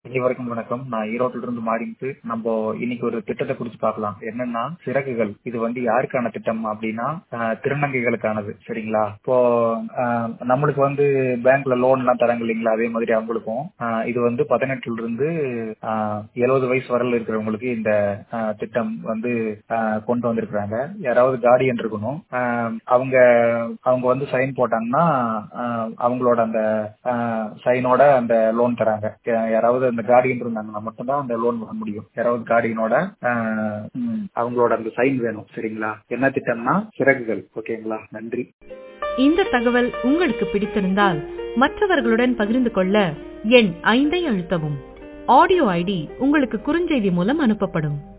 அனைவருக்கும் வணக்கம் நான் ஈரோட்டில இருந்து மாறிட்டு நம்ம இன்னைக்கு ஒரு திட்டத்தை குறிச்சு பார்க்கலாம் என்னன்னா சிறகுகள் இது வந்து யாருக்கான திட்டம் அப்படின்னா ஆஹ், திருநங்கைகளுக்கானது சரிங்களா இப்போ ஆஹ், நம்மளுக்கு வந்து பேங்க்ல லோன் எல்லாம் தராங்க இல்லைங்களா அதே மாதிரி அவங்களுக்கும் ஆஹ், இது வந்து பதினெட்டுல இருந்து எழுபது வயசு வரல இருக்கிறவங்களுக்கு இந்த ஆஹ், திட்டம் வந்து ஆஹ், கொண்டு வந்திருக்கிறாங்க யாராவது கார்டியன் இருக்கணும் ஆஹ், அவங்க அவங்க வந்து சைன் போட்டாங்கன்னா ஆஹ், அவங்களோட அந்த சைனோட அந்த லோன் தராங்க யா- யாராவது அந்த கார்டியன் இருந்தாங்கன்னா மட்டும்தான் அந்த லோன் வாங்க முடியும் யாராவது கார்டியனோட அவங்களோட அந்த சைன் வேணும் சரிங்களா என்ன திட்டம்னா சிறகுகள் ஓகேங்களா நன்றி இந்த தகவல் உங்களுக்கு பிடித்திருந்தால் மற்றவர்களுடன் பகிர்ந்து கொள்ள எண் ஐந்தை அழுத்தவும் ஆடியோ ஐடி உங்களுக்கு குறுஞ்செய்தி மூலம் அனுப்பப்படும்